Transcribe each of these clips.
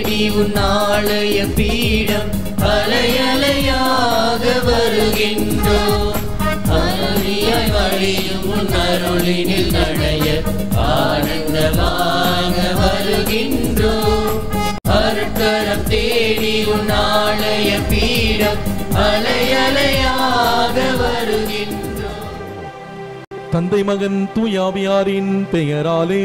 தேடி உன்னாலய பீடம் அலையலையாக வருகின்றோம் அருளியாய் வழியும் உன் அருளினில் நடைய ஆனந்தமாக வருகின்றோம் அருட்கரம் தேடி உன்னாலய பீடம் அலையலையாக வருகின்றோம் தந்தை மகன் தூயாவியாரின் பெயராலே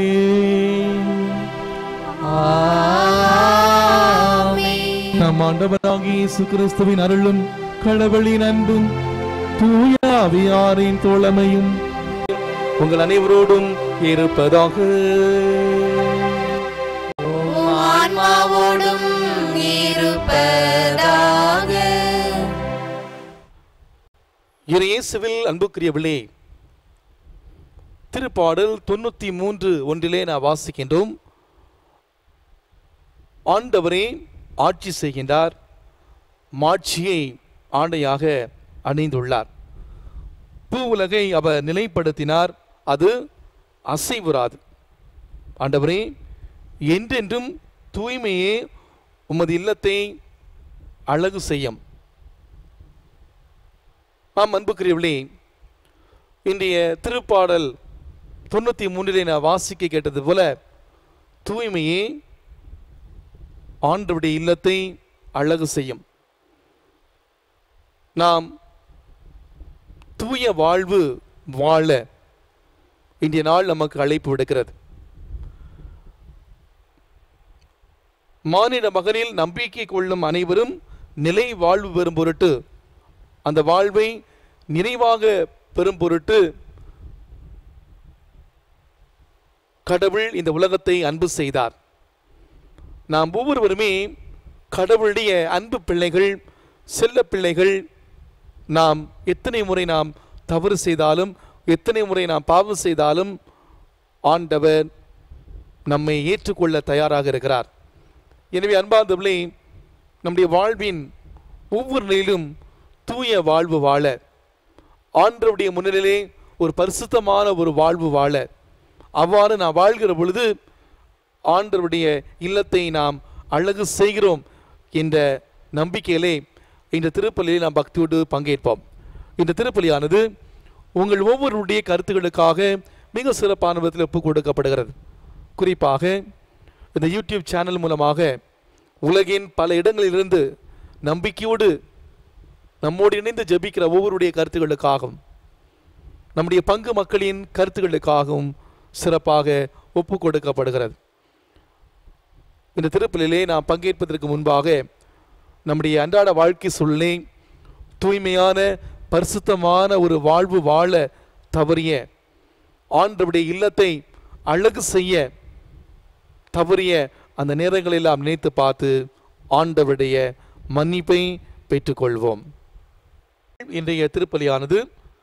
நம் ஆண்டவராகிய இயேசு கிறிஸ்துவின் அருளும் கடவுளின் அன்பும் தூயாவியாரின் தோழமையும் உங்கள் அனைவரோடும் இருப்பதாக ஆன்மாவோடும் இருப்பதாக இரு இயேசுவில் அன்புக்குரியவளே திருப்பாடல் தொண்ணூத்தி மூன்று ஒன்றிலே நான் வாசிக்கின்றோம் ஆண்டவரே ஆட்சி செய்கின்றார் மாட்சியை ஆண்டையாக அணிந்துள்ளார் பூ உலகை அவர் நிலைப்படுத்தினார் அது அசைவுறாது ஆண்டவரே என்றென்றும் தூய்மையே உமது இல்லத்தை அழகு செய்யும் ஆம் அன்புக்குரியவர்களே இன்றைய திருப்பாடல் தொண்ணூற்றி மூன்றிலே நான் வாசிக்க கேட்டது போல தூய்மையே ஆண்டவருடைய இல்லத்தை அழகு செய்யும் நாம் தூய வாழ்வு வாழ இன்றைய நாள் நமக்கு அழைப்பு விடுக்கிறது மானிட மகனில் நம்பிக்கை கொள்ளும் அனைவரும் நிலை வாழ்வு பெறும் பொருட்டு அந்த வாழ்வை நிறைவாக பெறும் பொருட்டு கடவுள் இந்த உலகத்தை அன்பு செய்தார் நாம் ஒவ்வொருவருமே கடவுளுடைய அன்பு பிள்ளைகள் செல்ல பிள்ளைகள் நாம் எத்தனை முறை நாம் தவறு செய்தாலும் எத்தனை முறை நாம் பாவம் செய்தாலும் ஆண்டவர் நம்மை ஏற்றுக்கொள்ள தயாராக இருக்கிறார் எனவே அன்பார்ந்தவர்களே நம்முடைய வாழ்வின் ஒவ்வொரு நிலையிலும் தூய வாழ்வு வாழ ஆண்டவருடைய முன்னிலையிலே ஒரு பரிசுத்தமான ஒரு வாழ்வு வாழ அவ்வாறு நாம் வாழ்கிற பொழுது ஆண்டவருடைய இல்லத்தை நாம் அழகு செய்கிறோம் என்ற நம்பிக்கையிலே இந்த திருப்பலியில் நாம் பக்தியோடு பங்கேற்போம் இந்த திருப்பலியானது உங்கள் ஒவ்வொருடைய கருத்துக்களுக்காக மிக சிறப்பான விதத்தில் ஒப்புக் கொடுக்கப்படுகிறது குறிப்பாக இந்த யூடியூப் சேனல் மூலமாக உலகின் பல இடங்களிலிருந்து நம்பிக்கையோடு நம்மோடு இணைந்து ஜெபிக்கிற ஒவ்வொருடைய கருத்துக்களுக்காகவும் நம்முடைய பங்கு மக்களின் கருத்துக்களுக்காகவும் சிறப்பாக ஒப்பு கொடுக்கப்படுகிறது இந்த திருப்பலிலே நாம் பங்கேற்பதற்கு முன்பாக நம்முடைய அன்றாட வாழ்க்கை சூழ்நிலை தூய்மையான பரிசுத்தமான ஒரு வாழ்வு வாழ தவறிய ஆண்டவருடைய இல்லத்தை அழகு செய்ய தவறிய அந்த நேரங்களெல்லாம் நினைத்து பார்த்து ஆண்டவருடைய மன்னிப்பை பெற்றுக்கொள்வோம் இன்றைய திருப்பலியானது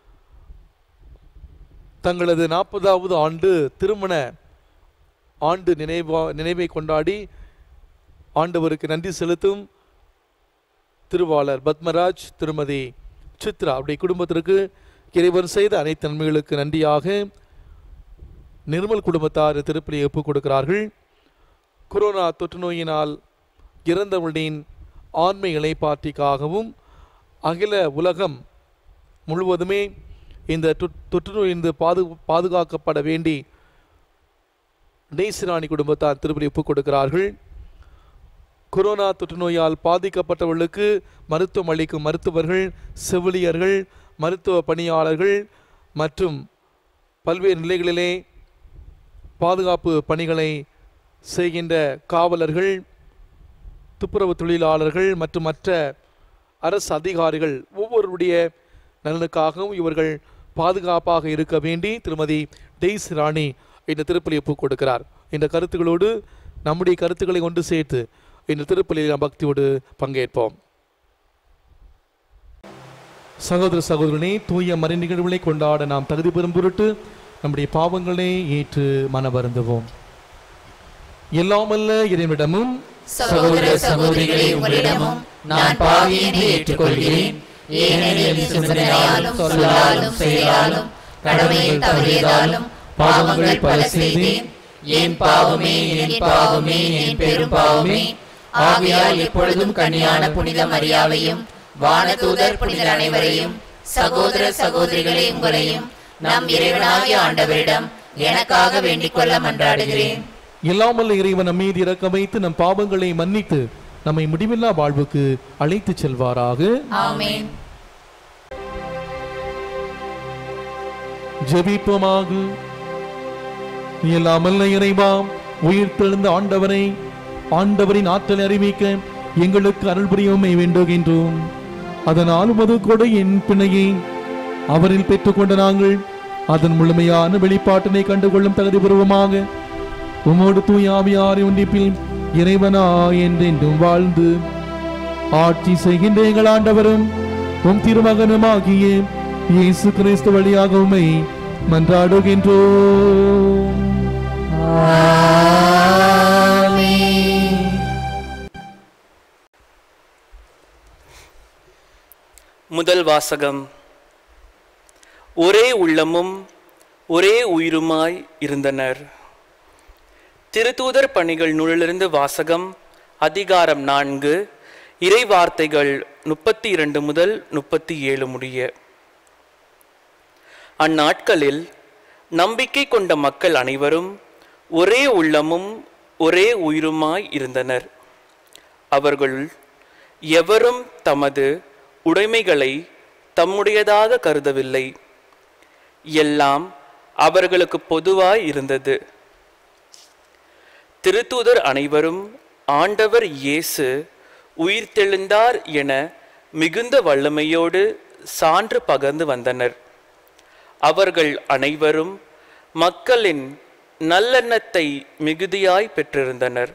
தங்களது நாற்பதாவது ஆண்டு திருமண ஆண்டு நினைவா நினைவை கொண்டாடி ஆண்டவருக்கு நன்றி செலுத்தும் திருவாளர் பத்மராஜ் திருமதி சித்ரா அப்படி குடும்பத்திற்கு இறைவன் செய்த அனைத்து நன்மைகளுக்கு நன்றியாக நிர்மல் குடும்பத்தார் திருப்பலியை ஒப்புக் கொடுக்கிறார்கள் கொரோனா தொற்று நோயினால் இறந்தவர்களின் ஆண்மை இலைப்பாற்றிக்காகவும் அகில உலகம் முழுவதுமே இந்த தொற்- தொற்று நோயிலிருந்து பாது பாதுகாக்கப்பட வேண்டி டெய்சிராணி குடும்பத்தார் திருப்பலி ஒப்புக் கொடுக்கிறார்கள் கொரோனா தொற்று நோயால் பாதிக்கப்பட்டவர்களுக்கு மருத்துவம் அளிக்கும் மருத்துவர்கள் செவிலியர்கள் மருத்துவ பணியாளர்கள் மற்றும் பல்வேறு நிலைகளிலே பாதுகாப்பு பணிகளை செய்கின்ற காவலர்கள் துப்புரவு தொழிலாளர்கள் மற்றும் மற்ற அரசு அதிகாரிகள் ஒவ்வொருடைய நலனுக்காகவும் இவர்கள் பாதுகாப்பாக இருக்க வேண்டி திருமதி டெய்ஸ் ராணி இந்த திருப்பலி ஒப்புக் கொடுக்கிறார் இந்த கருத்துக்களோடு நம்முடைய கருத்துக்களை கொண்டு சேர்த்து இந்த திருப்பலியில் நாம் பக்தியோடு பங்கேற்போம் சகோதர சகோதரனே தூய மறை நிகழ்வுகளை கொண்டாட நாம் தகுதி பெறும் பொருட்டு நம்முடைய பாவங்களை ஏற்று மனவருந்துவோம் எல்லாமல்ல இறைவிடமும் சகோதர சகோதரிகளே உங்களிடமும் நான் பாவி என்று ஏற்றுக்கொள்கிறேன் ஏனெனில் சிந்தனையாலும் சொல்லாலும் செயலாலும் கடமையை தவறியதாலும் பாவங்கள் பல செய்தேன் என் பாவமே என் பாவமே என் பெரும் பாவமே ஆகையால் எப்பொழுதும் கன்னியான புனித மரியாவையும் வானதூதர் புனிதர் அனைவரையும் சகோதர சகோதரிகளே உங்களையும் நம் இறைவனாகிய ஆண்டவரிடம் எனக்காக வேண்டிக் கொள்ள மன்றாடுகிறேன் இல்லாமல் இறைவன் நம் மீது இறக்க வைத்து நம் பாவங்களை மன்னித்து நம்மை முடிவில்லா வாழ்வுக்கு அழைத்துச் செல்வாராக ஆமென் ஜெபிப்போமாக இல்லாமல் இறைவா உயிர் தெழுந்த ஆண்டவரை ஆண்டவரின் ஆற்றலை அறிவிக்க எங்களுக்கு அருள் புரியுமை வேண்டுகின்றோம் அதனால் உமது கொடை என் பிணையை அவரில் பெற்றுக்கொண்ட நாங்கள் அதன் முழுமையான வெளிப்பாட்டினை கண்டுகொள்ளும் தகுதி பூர்வமாக உமோடு தூயாவியாரை ஒன்றிப்பில் இறைவனா என்றென்றும் வாழ்ந்து ஆட்சி செய்கின்ற எங்கள் ஆண்டவரும் உம் திருமகனுமாகிய இயேசு கிறிஸ்து வழியாக உம்மை மன்றாடுகின்றோம் முதல் வாசகம் ஒரே உள்ளமும் ஒரே உயிருமாய் இருந்தனர் திருத்தூதர் பணிகள் நூலிலிருந்து வாசகம் அதிகாரம் நான்கு இறை வார்த்தைகள் முப்பத்தி இரண்டு முதல் முப்பத்தி ஏழு முடிய அந்நாட்களில் நம்பிக்கை கொண்ட மக்கள் அனைவரும் ஒரே உள்ளமும் ஒரே உயிருமாய் இருந்தனர் அவர்களுள் எவரும் தமது உடைமைகளை தம்முடையதாக கருதவில்லை எல்லாம் அவர்களுக்கு பொதுவாய் இருந்தது திருத்தூதர் அனைவரும் ஆண்டவர் இயேசு உயிர்த்தெழுந்தார் என மிகுந்த வல்லமையோடு சான்று பகர்ந்து வந்தனர் அவர்கள் அனைவரும் மக்களின் நல்லெண்ணத்தை மிகுதியாய் பெற்றிருந்தனர்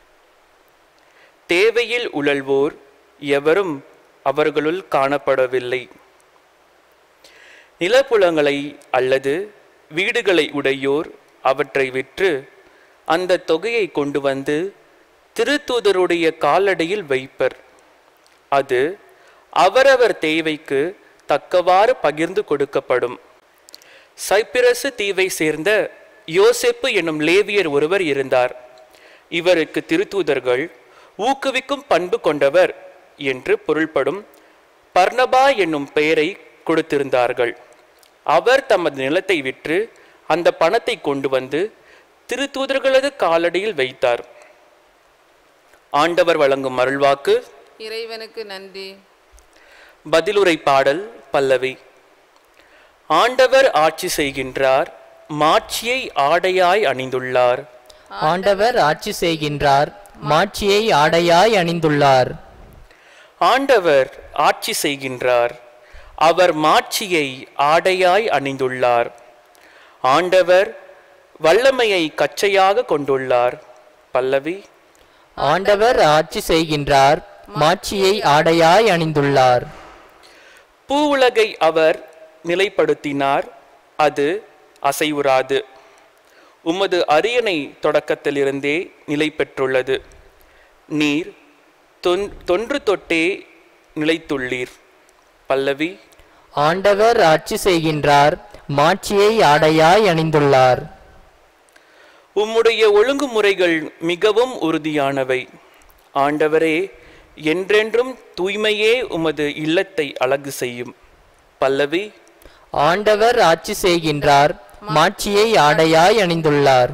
தேவையில் உழல்வோர் எவரும் அவர்களுள் காணப்படவில்லை நிலப்புலங்களை அல்லது வீடுகளை உடையோர் அவற்றை விற்று அந்த தொகையை கொண்டு வந்து திருத்தூதருடைய காலடியில் வைப்பர் அது அவரவர் தேவைக்கு தக்கவாறு பகிர்ந்து கொடுக்கப்படும் சைப்பிரசு தீவை சேர்ந்த யோசேப்பு என்னும் லேவியர் ஒருவர் இருந்தார் இவருக்கு திருத்தூதர்கள் ஊக்குவிக்கும் பண்பு கொண்டவர் என்று பொருள்படும் பர்னபா என்னும் பெயரை கொடுத்திருந்தார்கள் அவர் தமது நிலத்தை விற்று அந்த பணத்தை கொண்டு வந்து திருத்தூதர்களது காலடியில் வைத்தார் ஆண்டவர் வழங்கும் அருள்வாக்கு இறைவனுக்கு நன்றி பதிலுரை பாடல் பல்லவி ஆண்டவர் ஆட்சி செய்கின்றார் மாட்சியை ஆடையாய் அணிந்துள்ளார் ஆண்டவர் ஆட்சி செய்கின்றார் மாட்சியை ஆடையாய் அணிந்துள்ளார் ஆண்டவர் ஆட்சி செய்கின்றார் அவர் மாட்சியை ஆடையாய் அணிந்துள்ளார் ஆண்டவர் வல்லமையை கச்சையாக கொண்டுள்ளார் பல்லவி ஆண்டவர் ஆட்சி செய்கின்றார் மாட்சியை ஆடையாய் அணிந்துள்ளார் பூவுலகை அவர் நிலைப்படுத்தினார் அது அசைவுறாது உமது அரியணை தொடக்கத்திலிருந்தே நிலை பெற்றுள்ளது நீர் தொன் தொன்று தொட்டே நிலைத்துள்ளீர் பல்லவி ஆண்டவர் ஆட்சி செய்கின்றார் மாட்சியை ஆடையாய் அணிந்துள்ளார் உம்முடைய ஒழுங்குமுறைகள் மிகவும் உறுதியானவை ஆண்டவரே என்றென்றும் தூய்மையே உமது இல்லத்தை அழகு செய்யும் பல்லவி ஆண்டவர் ஆட்சி செய்கின்றார் மாட்சியை ஆடையாய் அணிந்துள்ளார்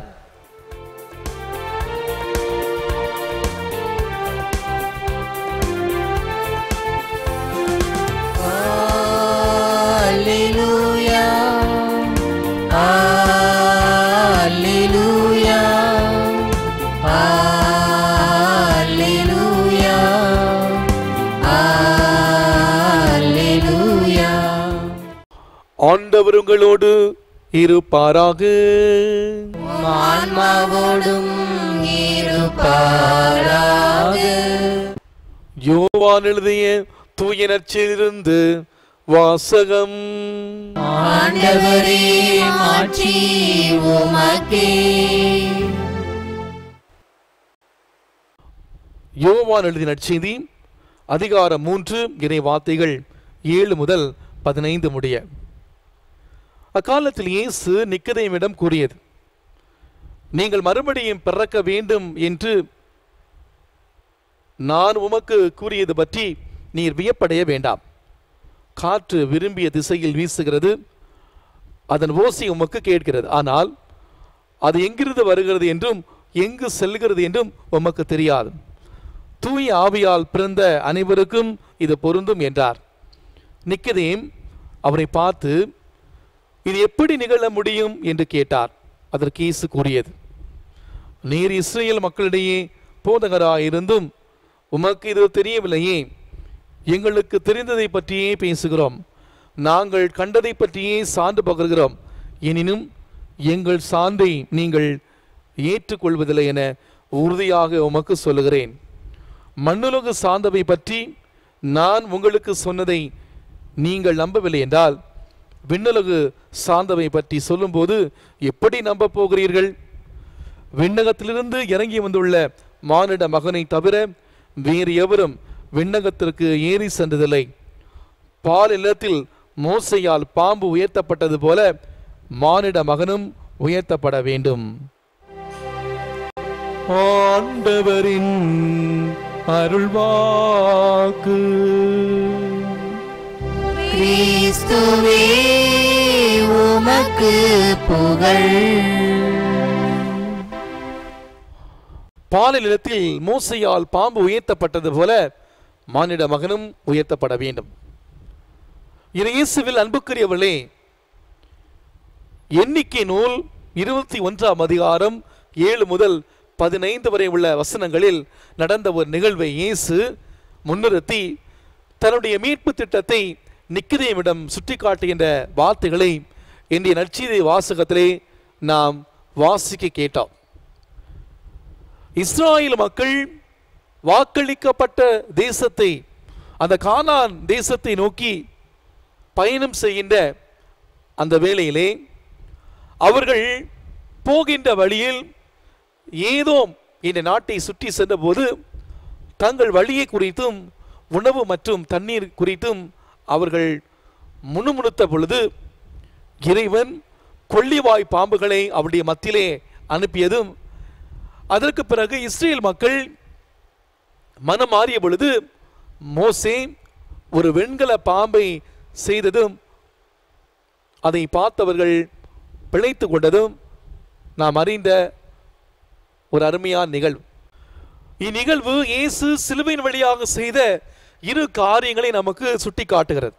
Alleluia. Alleluia. Alleluia. Alleluia. ஆண்டவர் உங்களோடு இருப்பாராக ஆன்மாவோடும் இருப்பாராக யோவான் எழுதிய தூய நற்செய்தியிலிருந்து வாசகம் ஆண்டவரே மாட்சி உமக்கே யோவான் எழுதிய நற்செய்தி அதிகாரம் மூன்று இறை வார்த்தைகள் ஏழு முதல் பதினைந்து முடிய அக்காலத்தில் இயேசு நிக்கதேமிடம் கூறியது நீங்கள் மறுபடியும் பிறக்க வேண்டும் என்று நான் உமக்கு கூறியது பற்றி நீர் வியப்படைய வேண்டாம் காற்று விரும்பிய திசையில் வீசுகிறது அதன் ஓசை உமக்கு கேட்கிறது ஆனால் அது எங்கிருந்து வருகிறது என்றும் எங்கு செல்கிறது என்றும் உமக்கு தெரியாது தூய ஆவியால் பிறந்த அனைவருக்கும் இது பொருந்தும் என்றார் நிக்கதேம் அவரை பார்த்து இது எப்படி நிகழ முடியும் என்று கேட்டார் அதற்கு இயேசு கூறியது நீர் இஸ்ரேல் மக்களிடையே போதகராயிருந்தும் உமக்கு இது தெரியவில்லையே எங்களுக்கு தெரிந்ததை பற்றியே பேசுகிறோம் நாங்கள் கண்டதை பற்றியே சான்று பகர்கிறோம் எனினும் எங்கள் சான்றை நீங்கள் ஏற்றுக்கொள்வதில்லை என உறுதியாக உமக்கு சொல்லுகிறேன் மண்ணுலகு சார்ந்தவை பற்றி நான் உங்களுக்கு சொன்னதை நீங்கள் நம்பவில்லை என்றால் விண்ணுலகு சார்ந்தவை பற்றி சொல்லும்போது எப்படி நம்ப போகிறீர்கள் விண்ணகத்திலிருந்து இறங்கி வந்துள்ள மானிட மகனை தவிர வேறு எவரும் விண்ணகத்திற்கு ஏறி சென்றதில்லை பால் இல்லத்தில் மோசையால் பாம்பு உயர்த்தப்பட்டது போல மானிட மகனும் உயர்த்தப்பட வேண்டும் ஆண்டவரின் அருள்வாக்கு கிறிஸ்துவே உமக்கு புகழ் பாலில் நிலத்தில் மோசையால் பாம்பு உயர்த்தப்பட்டது போல மானிட மகனும் உயர்த்தப்பட வேண்டும் இது இயேசுவில் அன்புக்குரியவர்களே எண்ணிக்கை நூல் இருபத்தி ஒன்றாம் அதிகாரம் ஏழு முதல் பதினைந்து வரை உள்ள வசனங்களில் நடந்த ஒரு நிகழ்வை இயேசு முன்னிறுத்தி தன்னுடைய மீட்பு திட்டத்தை நிக்கிதேமிடம் சுட்டிக்காட்டுகின்ற வார்த்தைகளை இன்றைய நற்செய்தி வாசகத்திலே நாம் வாசிக்க கேட்டோம் இஸ்ராயேல் மக்கள் வாக்களிக்கப்பட்ட தேசத்தை அந்த கானான் தேசத்தை நோக்கி பயணம் செய்கின்ற அந்த வேளையிலே அவர்கள் போகின்ற வழியில் ஏதோ இந்த நாட்டை சுற்றி சென்றபோது தங்கள் வழியை குறித்தும் உணவு மற்றும் தண்ணீர் குறித்தும் அவர்கள் முணுமுணுத்த பொழுது இறைவன் கொள்ளிவாய் பாம்புகளை அவருடைய மத்தியிலே அனுப்பியதும் அதற்கு பிறகு இஸ்ரேல் மக்கள் மனம் மாறிய பொழுது மோசே ஒரு வெண்கல பாம்பை செய்ததும் அதை பார்த்தவர்கள் பிழைத்து கொண்டதும் நாம் அறிந்த ஒரு அருமையான நிகழ்வு இந்நிகழ்வு இயேசு சிலுவையின் வழியாக செய்த இரு காரியங்களை நமக்கு சுட்டி காட்டுகிறது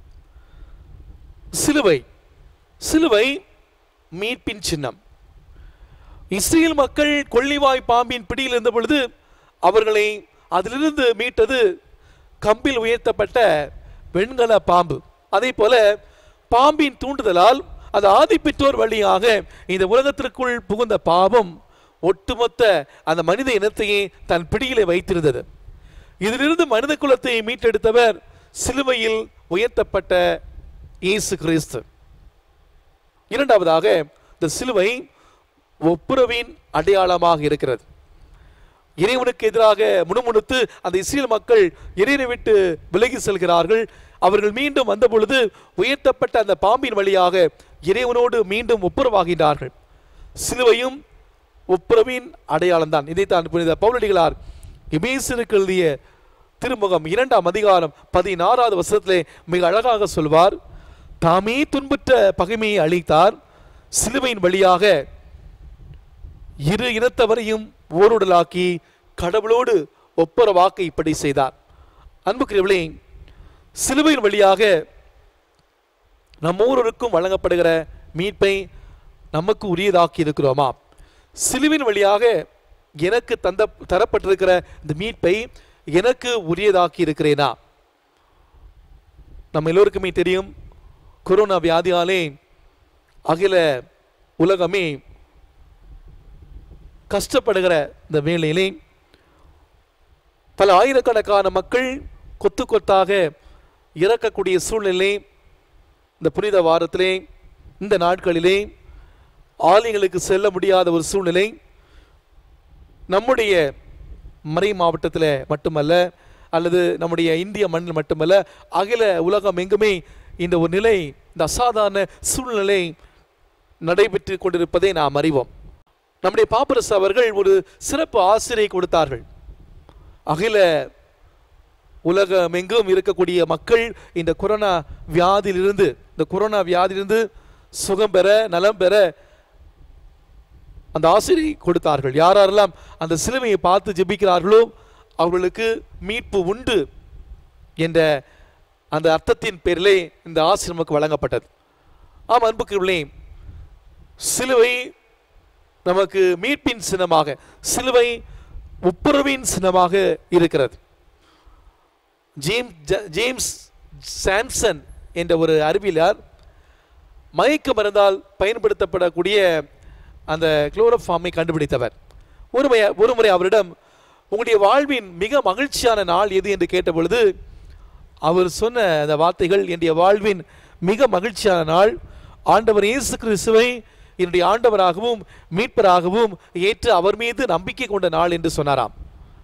சிலுவை சிலுவை மீட்பின் சின்னம் இஸ்ரேல் மக்கள் கொள்ளிவாய் பாம்பின் பிடியில் இருந்த பொழுது அவர்களை அதிலிருந்து மீட்டது கம்பில் உயர்த்தப்பட்ட வெண்கல பாம்பு அதே போல பாம்பின் தூண்டுதலால் அது ஆதி பெற்றோர் வழியாக இந்த உலகத்திற்குள் புகுந்த பாவம் ஒட்டுமொத்த அந்த மனித இனத்தையே தன் பிடியிலே வைத்திருந்தது இதிலிருந்து மனித குலத்தை மீட்டெடுத்தவர் சிலுவையில் உயர்த்தப்பட்ட இயேசு கிறிஸ்து இரண்டாவதாக இந்த சிலுவை ஒப்புரவின் அடையாளமாக இருக்கிறது இறைவனுக்கு எதிராக முணுமுணுத்து அந்த இஸ்ரேல் மக்கள் இறைவனை விட்டு விலகி செல்கிறார்கள் அவர்கள் மீண்டும் வந்த பொழுது உயர்த்தப்பட்ட அந்த பாம்பின் வழியாக இறைவனோடு மீண்டும் ஒப்புரவாகின்றார்கள் சிலுவையும் ஒப்புரவின் அடையாளம் தான் இதைத்தான் புனித பவுலடிகளார் எபேசருக்கு எழுதிய திருமுகம் இரண்டாம் அதிகாரம் பதினாறாவது வசனத்திலே மிக அழகாக சொல்வார் தாமே துன்புற்ற பகைமையை அளித்தார் சிலுவையின் வழியாக இரு இனத்தவரையும் ஓருடலாக்கி கடவுளோடு ஒப்புற வாக்கை இப்படி செய்தார் அன்புக்குரியவளே சிலுவையின் வழியாக நம்ம ஒவ்வொருவருக்கும் வழங்கப்படுகிற மீட்பை நமக்கு உரியதாக்கி இருக்கிறோமா சிலுவின் வழியாக எனக்கு தந்த தரப்பட்டிருக்கிற இந்த மீட்பை எனக்கு உரியதாக்கி இருக்கிறேனா நம்ம எல்லோருக்குமே தெரியும் கொரோனா வியாதியாலே அகில உலகமே கஷ்டப்படுகிற இந்த வேளையிலே பல ஆயிரக்கணக்கான மக்கள் கொத்து கொத்தாக இறக்கக்கூடிய சூழ்நிலை இந்த புனித வாரத்திலே இந்த நாட்களிலே ஆலயங்களுக்கு செல்ல முடியாத ஒரு சூழ்நிலை நம்முடைய மறை மாவட்டத்தில் மட்டுமல்ல அல்லது நம்முடைய இந்திய மண்ணில் மட்டுமல்ல அகில உலகம் எங்குமே இந்த ஒரு நிலை இந்த அசாதாரண சூழ்நிலை நடைபெற்று கொண்டிருப்பதை நாம் அறிவோம் நம்முடைய பாப்பரசு அவர்கள் ஒரு சிறப்பு ஆசிரியை கொடுத்தார்கள் அகில உலகமெங்கும் இருக்கக்கூடிய மக்கள் இந்த கொரோனா வியாதியிலிருந்து இந்த கொரோனா வியாதியிலிருந்து சுகம் பெற நலம் பெற அந்த ஆசிரியை கொடுத்தார்கள் யார் யாரெல்லாம் அந்த சிலுவையை பார்த்து ஜெபிக்கிறார்களோ அவர்களுக்கு மீட்பு உண்டு என்ற அந்த அர்த்தத்தின் பேரிலே இந்த ஆசிரியர் நமக்கு வழங்கப்பட்டது ஆம் அன்புக்குள்ளே சிலுவை நமக்கு மீட்பின் சின்னமாக சிலுவை ஒப்புரவின் சின்னமாக இருக்கிறது ஜேம்ஸ் ஜ- ஜேம்ஸ் சாம்சன் என்ற ஒரு அறிவியலார் மயக்க மருந்தால் பயன்படுத்தப்படக்கூடிய அந்த குளோரோஃபார்மை கண்டுபிடித்தவர் ஒரு முறை ஒரு முறை அவரிடம் உங்களுடைய வாழ்வின் மிக மகிழ்ச்சியான நாள் எது என்று கேட்டபொழுது அவர் சொன்ன அந்த வார்த்தைகள் என்னுடைய வாழ்வின் மிக மகிழ்ச்சியான நாள் ஆண்டவர் இயேசு கிறிஸ்துவை என்னுடைய ஆண்டவராகவும் மீட்பராகவும் ஏற்று அவர் மீது நம்பிக்கை கொண்ட நாள் என்று சொன்னாராம்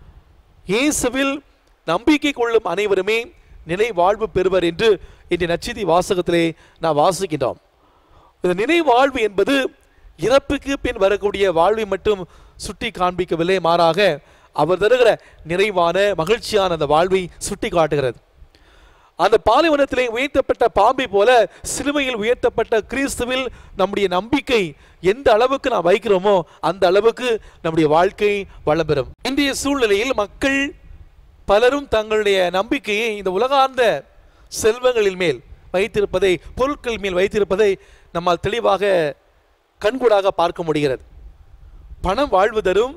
இயேசுவில் நம்பிக்கை கொள்ளும் அனைவருமே நிலை வாழ்வு பெறுவர் என்று இன்றைய நச்சிதி வாசகத்திலே நாம் வாசிக்கின்றோம் இந்த நினை வாழ்வு என்பது இறப்புக்கு பின் வரக்கூடிய வாழ்வை மட்டும் சுட்டி காண்பிக்கவில்லை மாறாக அவர் தருகிற நிறைவான மகிழ்ச்சியான அந்த வாழ்வை சுட்டி காட்டுகிறது அந்த பாலைவனத்திலே உயர்த்தப்பட்ட பாம்பை போல சிலுவையில் உயர்த்தப்பட்ட கிறிஸ்துவில் நம்முடைய நம்பிக்கை எந்த அளவுக்கு நாம் வைக்கிறோமோ அந்த அளவுக்கு நம்முடைய வாழ்க்கை வளம் பெறும் இன்றைய சூழ்நிலையில் மக்கள் பலரும் தங்களுடைய நம்பிக்கையை இந்த உலகார்ந்த செல்வங்களின் மேல் வைத்திருப்பதை பொருட்கள் மேல் வைத்திருப்பதை நம்மால் தெளிவாக கண்கூடாக பார்க்க முடிகிறது பணம் வாழ்வு தரும்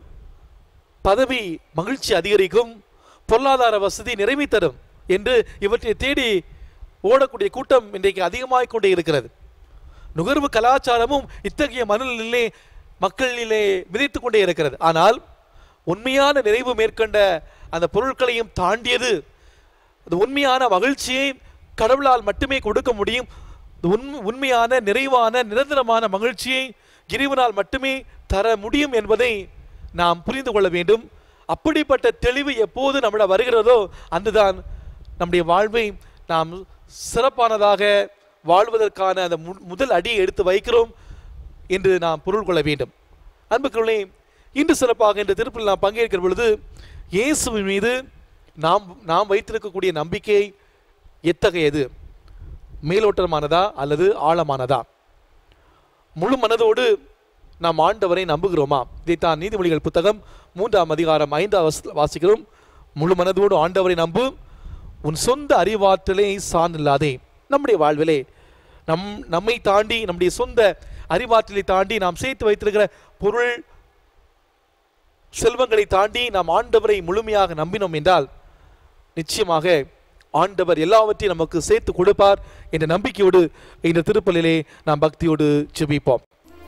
பதவி மகிழ்ச்சி அதிகரிக்கும் பொருளாதார வசதி நிறைவை தரும் என்று இவற்றை தேடி ஓடக்கூடிய கூட்டம் இன்றைக்கு அதிகமாகிக் கொண்டே இருக்கிறது நுகர்வு கலாச்சாரமும் இத்தகைய மனநிலையிலே மக்களிலே விதைத்துக் கொண்டே இருக்கிறது ஆனால் உண்மையான நிறைவு மேற்கொண்ட அந்த பொருட்களையும் தாண்டியது அந்த உண்மையான மகிழ்ச்சியை கடவுளால் மட்டுமே கொடுக்க முடியும் இந்த உண்மை உண்மையான நிறைவான நிரந்தரமான மகிழ்ச்சியை இறைவனால் மட்டுமே தர முடியும் என்பதை நாம் புரிந்து கொள்ள வேண்டும் அப்படிப்பட்ட தெளிவு எப்போது நம்மிடம் வருகிறதோ அன்றுதான் நம்முடைய வாழ்வை நாம் சிறப்பானதாக வாழ்வதற்கான அந்த மு- முதல் அடியை எடுத்து வைக்கிறோம் என்று நாம் பொருள் கொள்ள வேண்டும் அன்புக்குள்ளே இன்று சிறப்பாக இந்த திருப்பில் நாம் பங்கேற்கிற பொழுது இயேசுவின் மீது நாம் நாம் வைத்திருக்கக்கூடிய நம்பிக்கை எத்தகையது மேலோட்டமானதா அல்லது ஆழமானதா முழு மனதோடு நாம் ஆண்டவரை நம்புகிறோமா இதைத்தான் நீதிமொழிகள் புத்தகம் மூன்றாம் அதிகாரம் ஐந்தாம் வசனத்தில் வாசிக்கிறோம் முழு மனதோடு ஆண்டவரை நம்பு உன் சொந்த அறிவாற்றலை சார்ந்தில்லாதே நம்முடைய வாழ்விலே நம் நம்மை தாண்டி நம்முடைய சொந்த அறிவாற்றலை தாண்டி நாம் சேர்த்து வைத்திருக்கிற பொருள் செல்வங்களை தாண்டி நாம் ஆண்டவரை முழுமையாக நம்பினோம் என்றால் நிச்சயமாக ஆண்டவர் எல்லாவற்றையும் நமக்கு சேர்த்து கொடுப்பார் என்ற நம்பிக்கையோடு இந்த திருப்பலிலே நாம் பக்தியோடு ஜெபிப்போம்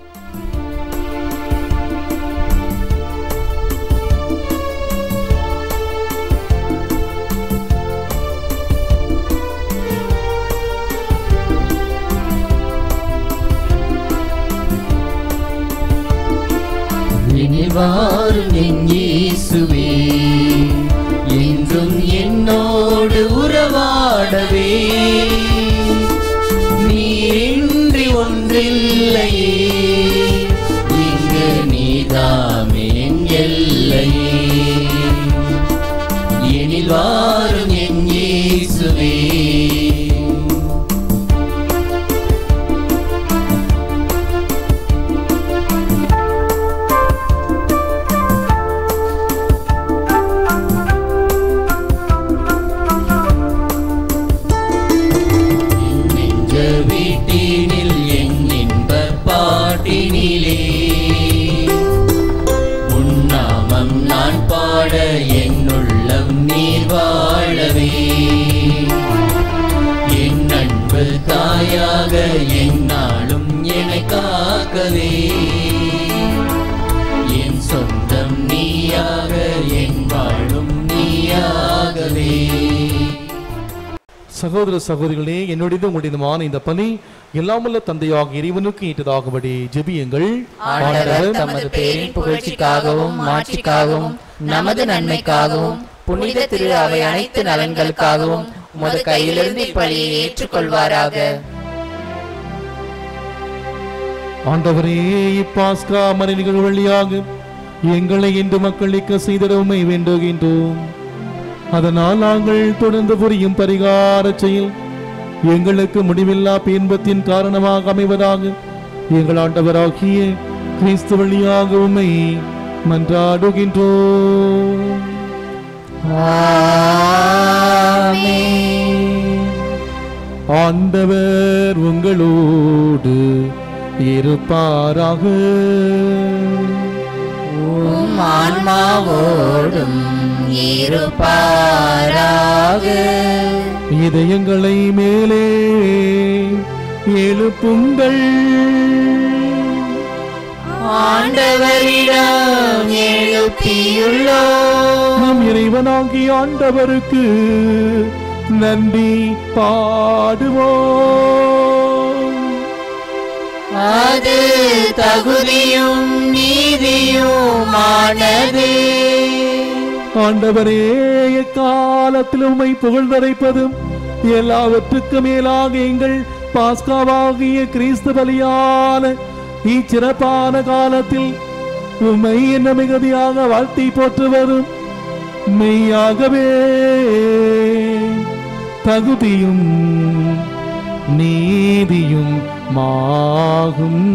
இனி வாரும் என் இயேசுவே என்றும் என்னோடு உறவாடவே நீ இன்றி ஒன்றில்லையே இங்கு நீதாமே என் எல்லையே எனில் வாரும் என் இயேசுவே நெஞ்ச வீட்டினில் என் இன்ப பாட்டினிலே உன்னாமம் நான் பாட என்னுள்ளம் நீர் வாழவே என் அன்பு தாயாக என்னாலும் என்னை காக்கவே என் சொந்தம் நீயாக என் வாழும் நீயாகவே சகோதர சகோதரிகளே என்னுடைய உங்களுடையதுமான இந்த பணி எல்லாமல்ல தந்தையாக இறைவனுக்கு ஈட்டதாகும்படி ஜெபியுங்கள் ஆண்டவர் தமது பேரின் புகழ்ச்சிக்காகவும் மாட்சிக்காகவும் நமது நன்மைக்காகவும் புனித திரு அவை அனைத்து நலன்களுக்காகவும் உமது கையிலிருந்து இப்பலியை ஏற்றுக்கொள்வாராக ஆண்டவரே இப்பாஸ்கா மறை நிகழ்வு வழியாக எங்களை இன்று மக்களுக்கு செய்திட உண்மை வேண்டுகின்றோம் அதனால் நாங்கள் தொடர்ந்து புரியும் பரிகார செயல் எங்களுக்கு முடிவில்லா இன்பத்தின் காரணமாக அமைவதாக எங்கள் ஆண்டவராகிய கிறிஸ்து வழியாக உம்மை மன்றாடுகின்றோம் ஆண்டவர் உங்களோடு இருப்பாராக உம் ஆன்மாவோடும் இருப்பாராக இதயங்களை மேலே எழுப்புங்கள் ஆண்டவரிடம் எழுப்பியுள்ளோம் நம் இறைவனாகி ஆண்டவருக்கு நன்றி பாடுவோம் அது தகுதியும் நீதியுமானது ஆண்டவரே எக்காலத்தில் உம்மை புகழ்ந்தரைப்பதும் எல்லாவற்றுக்கும் மேலாக எங்கள் பாஸ்காவாகிய கிறிஸ்து பலியான இச்சிறப்பான காலத்தில் உம்மை என்ன மிகுதியாக வாழ்த்தி போற்றுவதும் மெய்யாகவே தகுதியும் நீதியும் மாகும்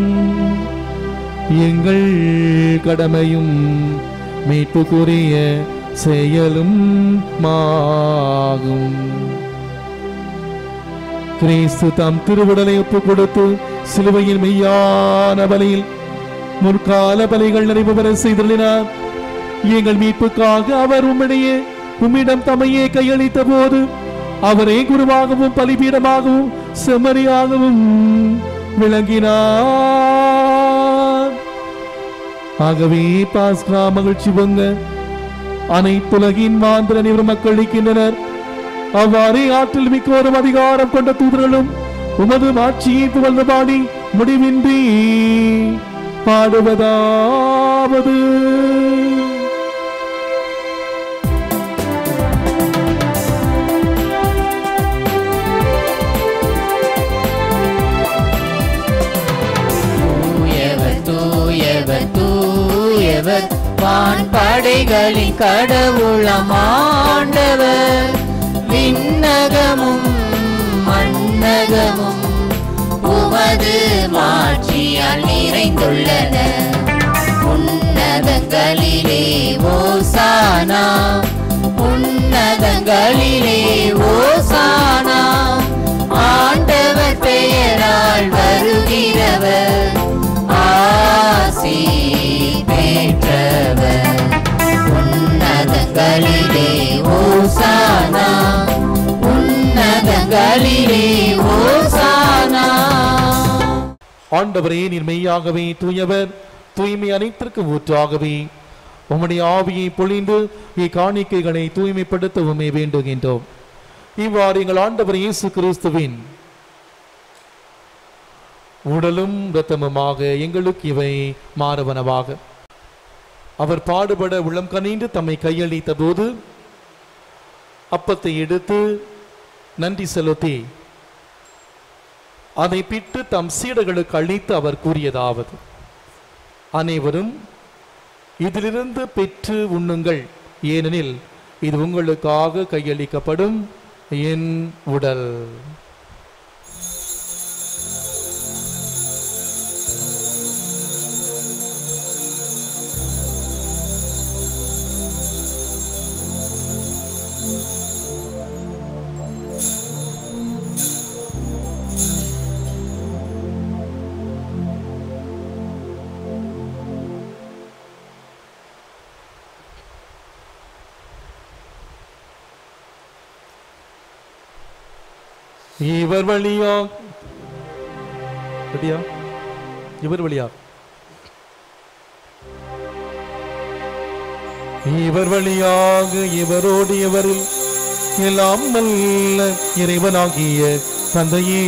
எங்கள் கடமையும் மீட்புக்குரிய செயலும் மாகும் கிறிஸ்து தம் திருவுடலை ஒப்புக் கொடுத்து சிலுவையின் மெய்யான பலியில் முற்கால பலிகள் நிறைவு பெற செய்துள்ளினார் எங்கள் மீட்புக்காக அவர் உம்மிடையே உம்மிடம் தம்மையே கையளித்த போது அவரே குருவாகவும் பலிபீடமாகவும் செம்மறியாகவும் விளங்கினார் ஆகவே பாஸ்கா மகிழ்ச்சி பொங்க அனைத்துலகின் மாந்திர நிவர் மக்கள் இருக்கின்றனர் அவ்வாறே ஆற்றல் மிக்கோரும் அதிகாரம் கொண்ட தூதர்களும் உமது மாட்சியை புகழ்ந்து பாடி முடிவின்றி பாடுவதாவது தூயவர் தூயவர் தூயவர் வான்படைகளின் கடவுளம் ஆண்டவர் விண்ணகமும் மண்ணகமும் உமது மாட்சியால் நிறைந்துள்ளன உன்னதங்களிலே ஓசானா உன்னதங்களிலே ஓசானா ஆண்டவர் பெயரால் வருகிறவர் ஆசி பெற்றவர் உன்னதங்களிலே ஓசானா உன்னதங்களிலே ஓசானா ஆண்டவரே நீர் மெய்யாகவே தூயவர் தூய்மை அனைத்திற்கும் ஊற்றாகவே உம்முடைய ஆவியை பொழிந்து இக்காணிக்கைகளை தூய்மைப்படுத்தவுமே வேண்டுகின்றோம் இவ்வாறு எங்கள் ஆண்டவர் இயேசு கிறிஸ்துவின் உடலும் இரத்தமுமாக எங்களுக்கு இவை மாறுவனவாக அவர் பாடுபட உள்ளம் கனிந்து தம்மை கையளித்த போது அப்பத்தை எடுத்து நன்றி செலுத்தி அதை பிட்டு தம் சீடர்களுக்கு அளித்து அவர் கூறியதாவது அனைவரும் இதிலிருந்து பெற்று உண்ணுங்கள் ஏனெனில் இது உங்களுக்காக கையளிக்கப்படும் என் உடல் இவர் வழியா ரெடியா இவர் வழியா இவர் வழியாக இவரோடு இவரில் எல்லாம் நல்ல இறைவனாகிய தந்தையே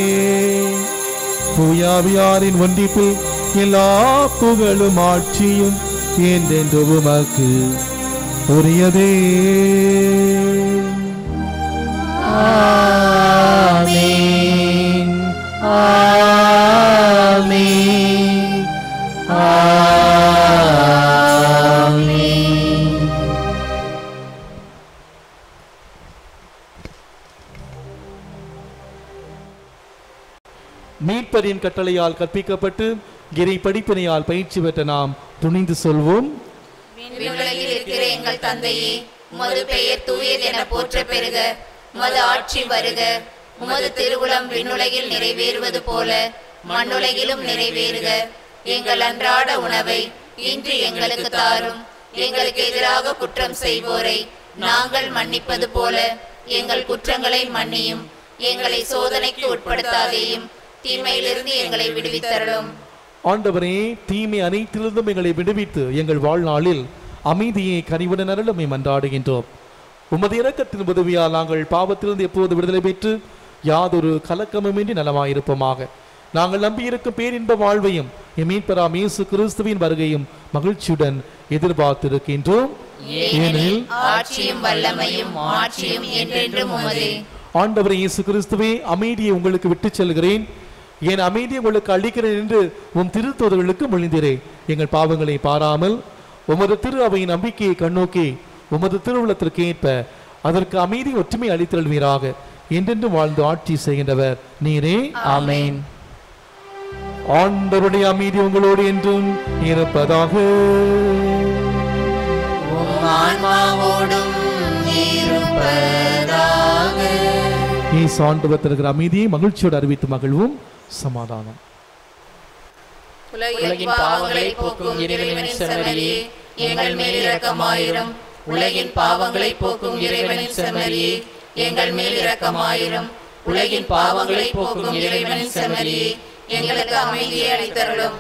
தூயாவியாரின் ஒன்றிப்பில் எல்லா புகழும் ஆட்சியும் என்றென்று உமக்கு உரியதே ஆமென் ஆமென் ஆமென் மீட்பரின் கட்டளையால் கற்பிக்கப்பட்டு இறை படிப்பினையால் பயிற்சி பெற்ற நாம் துணிந்து சொல்வோம் விண்ணுலகில் இருக்கிற எங்கள் தந்தையே உமது பெயர் தூயது என போற்ற பெறுக உமது ஆட்சி வருக உமது திருவுளம் விண்ணுலகில் நிறைவேறுவது போல மண்ணுலகிலும் நிறைவேறுக எங்கள் அன்றாட உணவை இன்று எங்களுக்கு தாரும் எங்களுக்கு எதிராக குற்றம் செய்வோரை நாங்கள் மன்னிப்பது போல எங்கள் குற்றங்களை மன்னியும் எங்களை சோதனைக்கு உட்படுத்தாதேயும் தீமையிலிருந்து எங்களை விடுவித்தருளும் ஆண்டவரே தீமை அனைத்திலிருந்தும் எங்களை விடுவித்து எங்கள் வாழ்நாளில் அமைதியை கனிவுடன் அருளுமை மன்றாடுகின்றோம் உமது இரக்கத்தின் உதவியால் நாங்கள் பாவத்திலிருந்து எப்போது விடுதலை பெற்று யாதொரு கலக்கமுமின்றி நலமாயிருப்போமாக நாங்கள் நம்பியிருக்கும் பேரின்ப வாழ்வையும் எம் மீட்பராம் இயேசு கிறிஸ்துவின் வருகையும் மகிழ்ச்சியுடன் எதிர்பார்த்திருக்கின்றோம் ஏனெனில் ஆட்சியும் வல்லமையும் ஆட்சியும் என்றென்றும் உமதே ஆண்டவர் இயேசு கிறிஸ்துவே அமைதியை உங்களுக்கு விட்டுச் செல்கிறேன் என் அமைதியை உங்களுக்கு அளிக்கிறேன் என்று உம் திருத்தோதர்களுக்கு மொழிந்தீரே எங்கள் பாவங்களை பாராமல் உமது திரு அவையின் நம்பிக்கையை கண்ணோக்கி உமது திருவுள்ளத்திற்கு ஏற்ப அதற்கு அமைதி ஒற்றுமை அளித்தல்வீராக என்றென்று வாழ்ந்து ஆட்சி செய்கின்றவர் நீரே ஆமென் ஆண்டவருடைய அமைதி உங்களோடு என்றும் இருப்பதாக உம் ஆன்மாவோடும் இருப்பதாக இயேசு ஆண்டவர் தருகிற அமைதியை மகிழ்ச்சியோடு அறிவித்து மகிழ்வும் சமாதானம் உலகின் பாவங்களை போக்கும் இறைவனின் செம்மறியே எங்கள் மேல் இரக்கமாயிரும் உலகின் பாவங்களை போக்கும் இறைவனின் செம்மறியே எங்கள் மேல் இரக்கமாயிரும் உலகின் பாவங்களை போக்கும் இறைவனின் செம்மறியே எங்களுக்கு அமைதியை அளித்தருளும்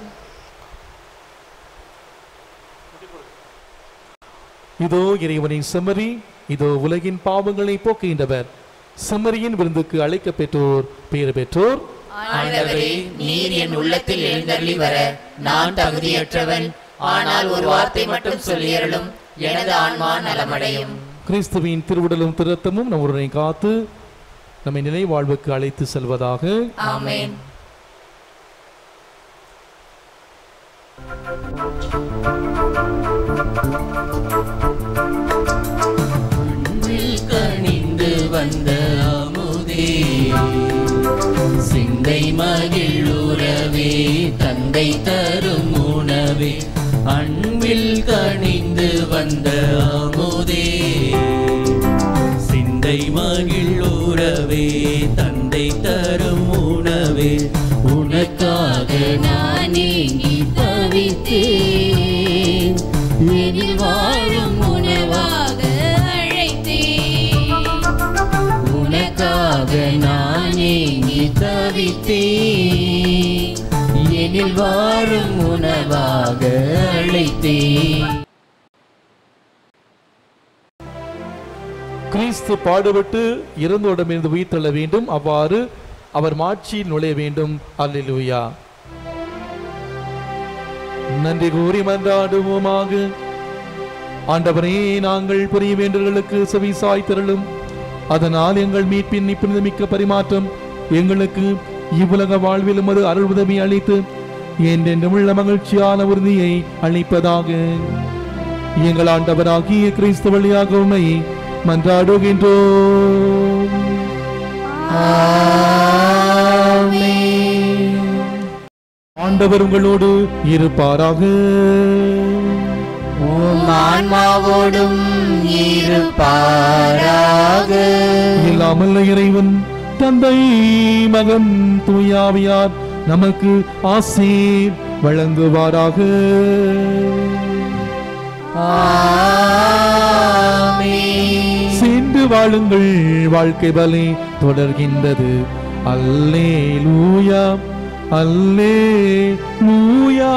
இதோ இறைவனின் செம்மறி இதோ உலகின் பாவங்களை போக்குகின்றவர் செம்மறியின் விருந்துக்கு அழைக்க பெற்றோர் பேறு பெற்றோர் ஆண்டவரே நீர் என் உள்ளத்தில் எழுந்தருளி வர நான் தகுதியற்றவன் ஆனால் ஒரு வார்த்தை மட்டும் சொல்லியருளும் எனது ஆன்மா நலமடையும் கிறிஸ்துவின் திருவுடலும் திருத்தமும் நம்முடனே காத்து நம்மை நிலை வாழ்வுக்கு அழைத்து செல்வதாக ஆமென் அன்பில் கனிந்து வந்த அமுதே சிந்தை மகிழுறவே தந்தை தரும் உணவே அன்பில் கனிந்து வந்த அமுதே சிந்தை மகிழுறவே தந்தை தரும் உணவே உனக்காக நான் ஏங்கி தவித்தேன் எனில் வாழும் உணவாக அழைத்தேன் உனக்காக நான் ஏங்கி தவித்தேன் எனில் வாழும் உணவாக அழைத்தேன் கிறிஸ்து பாடுபட்டு இறந்தோடமிருந்து உயிர் தள்ள வேண்டும் அவ்வாறு அவர் மாட்சியில் நுழைய வேண்டும் அல்லேலூயா நன்றி கூறி மன்றாடுவோமாக ஆண்டவரே நாங்கள் புரிய வேண்டல்களுக்கு செவி சாய்த்திரளும் அதனால் எங்கள் மீட்பின் நிப்புணிதமிக்க பரிமாற்றம் எங்களுக்கு இவ்வுலக வாழ்விலும் அது அருள் உதவி அளித்து என்றென்றும் உள்ள மகிழ்ச்சியான உறுதியை அளிப்பதாக எங்கள் ஆண்டவராகிய கிறிஸ்து வழியாக உம்மை மன்றாடுகின்றோம் ஆண்டவர் உங்களோடு இருப்பாராக உம் ஆன்மாவோடும் இருப்பாராக இல்லாமல் இறைவன் தந்தை மகன் தூயாவியார் நமக்கு ஆசீர் வழங்குவாராக ஆமென். சென்று வாழுங்கள் வாழ்க்கை பலி தொடர்கின்றது அல்லே லூயா அல்லே லூயா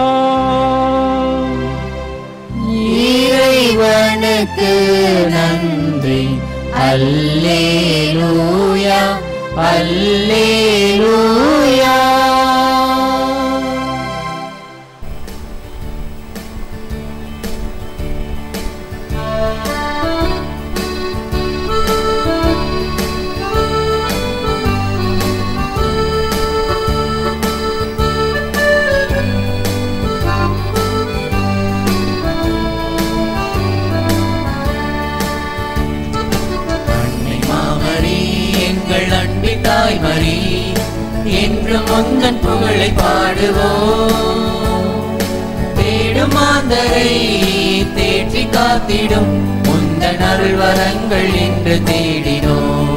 இறைவனுக்கு நன்றி அல்லேலூயா அல்லேலூயா அன்னை மாமரி எங்கள் அன்பின் தாய்மரி உந்தன் புகழை பாடுவோம் தேடும் மாந்தரை தேற்றி காத்திடும் உந்தன் அருள் வரங்கள் என்று தேடினோம்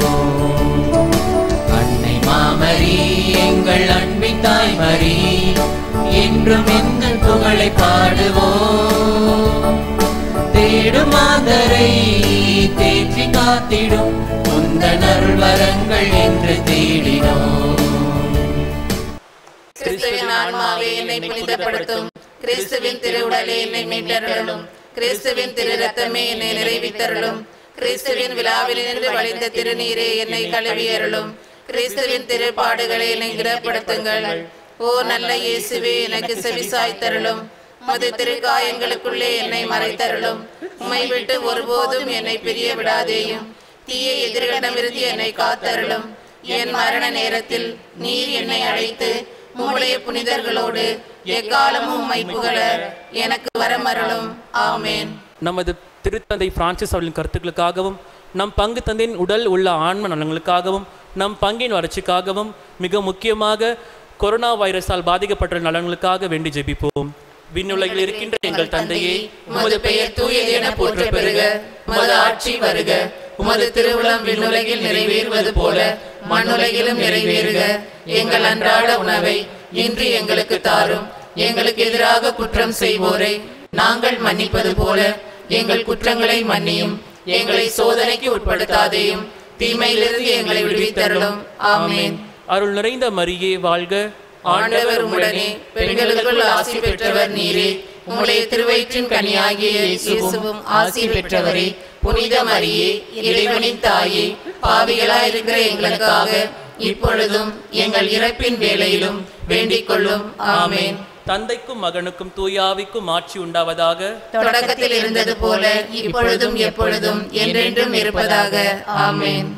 அன்னை மாமரி எங்கள் அன்பின் தாய்மரி என்றும் எங்கள் புகழை பாடுவோம் தேடும் மாந்தரை தேற்றி காத்திடும் உந்தன் அருள் வரங்கள் என்று தேடினோம் கிறிஸ்துவின் ஆன்மாவே என்னை புனிதப்படுத்தும் கிறிஸ்துவின் திருவுடலே என்னை மீட்டருளும் கிறிஸ்துவின் திரு ரத்தமே என்னை நிறைவித்தருளும் கிறிஸ்துவின் விழாவிலிருந்து வழிந்த திருநீரே என்னை கழுவியருளும் கிறிஸ்துவின் திருப்பாடுகளை என்னை கிரப்படுத்துங்கள் ஓ நல்ல இயேசுவே எனக்கு செவிசாய்த்தருளும் மது திருக்காயங்களுக்குள்ளே என்னை மறைத்தருளும் உம்மை விட்டு ஒருபோதும் என்னை பிரிய விடாதேயும் தீய எதிர்களிடமிருந்து என்னை காத்தருளும் என் மரண நேரத்தில் நீர் என்னை அழைத்து உம்முடைய புனிதர்களோடு எக்காலமும் உம்மை புகழ எனக்கு வரமருளும் ஆமேன் நமது திருத்தந்தை பிரான்சிஸ் அவர்களின் கருத்துக்களுக்காகவும் நம் பங்கு தந்தையின் உடல் உள்ள ஆன்ம நலன்களுக்காகவும் நம் பங்கின் வளர்ச்சிக்காகவும் மிக முக்கியமாக கொரோனா வைரஸால் பாதிக்கப்பட்ட நலன்களுக்காக வேண்டி ஜெபிப்போம் விண்ணுலகில் இருக்கின்ற எங்கள் தந்தையே உமது பெயர் தூயது என போற்ற பெறுக உமது ஆட்சி வருக உமது திருவுளம் விண்ணுலகில் நிறைவேறுவது போல மண்ணுலகிலும் நிறைவேறுக எங்கள் அன்றாட உணவை இன்று எங்களுக்கு தாரும் எங்களுக்கு எதிராக குற்றம் செய்வோரை நாங்கள் மன்னிப்பது போல எங்கள் குற்றங்களை மன்னியும் எங்களை சோதனைக்கு உட்படுத்தாதேயும் தீமையிலிருந்து எங்களை விடுவித்தருளும் ஆமேன் அருள் நிறைந்த மரியே வாழ்க ஆண்டவர் உம்முடனே பெண்களுக்குள் ஆசி பெற்றவர் நீரே உம்முடைய திருவயிற்றின் கனியாகிய இயேசுவும் ஆசி பெற்றவரே புனித மரியே இறைவனின் தாயே பாவிகளாயிருக்கிற எங்களுக்காக இப்பொழுதும் எங்கள் இறப்பின் வேளையிலும் வேண்டிக் கொள்ளும் ஆமேன் தந்தைக்கும் மகனுக்கும் தூயாவிக்கும் ஆட்சி உண்டாவதாக தொடக்கத்தில் இருந்தது போல இப்பொழுதும் எப்பொழுதும் என்றென்றும் இருப்பதாக ஆமேன்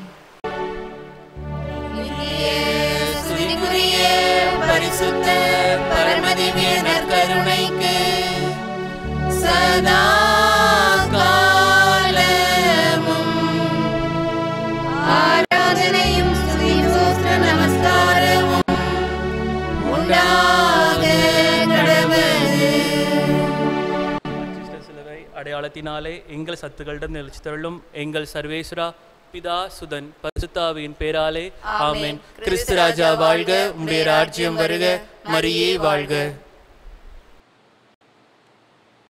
துதிக்குரிய பரிசுத்த பரமதிவேனர் கருணைக்கு சதா காலமும் ஆராதனையும் ஸ்துதியும் ஸ்தோத்திர நமஸ்காரமும் உண்டாக கடவுள் சிஸ்டர் சிலுவை அடையாளத்தினாலே எங்கள் சத்துக்களிடம் நிலைச்சு தருளும் எங்கள் சர்வேஸ்வரா பிதா சுதன் பரிசுத்தாவியின் பேராலே ஆமென் கிறிஸ்து ராஜா வாழ்க உம்முடைய ராஜ்யம் வருக மரியே வாழ்க